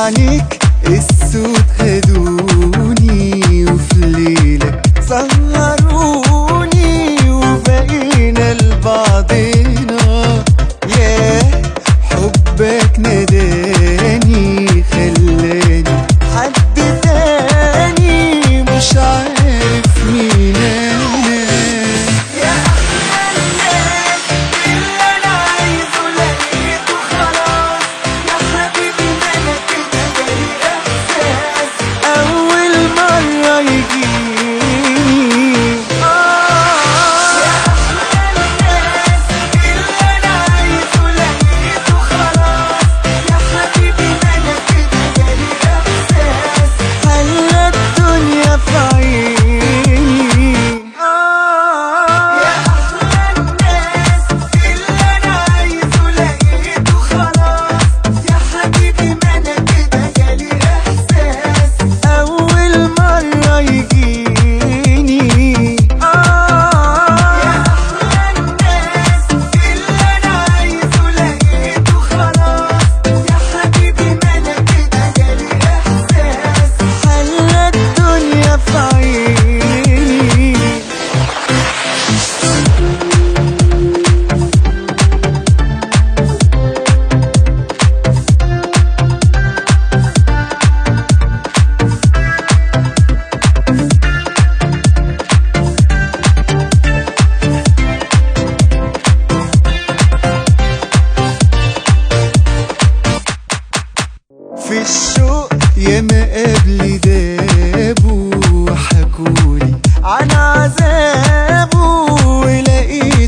عنيك السود خدوني وفي ليلك سهروني وبقينا لبعضنا ياه حبك ناداني خلاني حد تاني مش عارف مين انا يا احلى الناس اللي انا عايزه لقيته خلاص يا حبيبي انا كده جالي احساس اول مره يجيني آه يا احلى الناس اللي انا عايزه لقيته خلاص يا حبيبي انا كده جالي احساس خلى الدنيا في عيني آه يا احلى الناس اللي انا عايزه لقيته خلاص يا حبيبي ما انا كده جالي احساس اول مره يجيني اه يا احلى الناس اللي انا عايزه لقيته خلاص يا حبيبي ما انا كده جالي احساس خلى الدنيا في عيني في الشوق ياما قبلي دابوا وحكولي عن عذابه ولقيت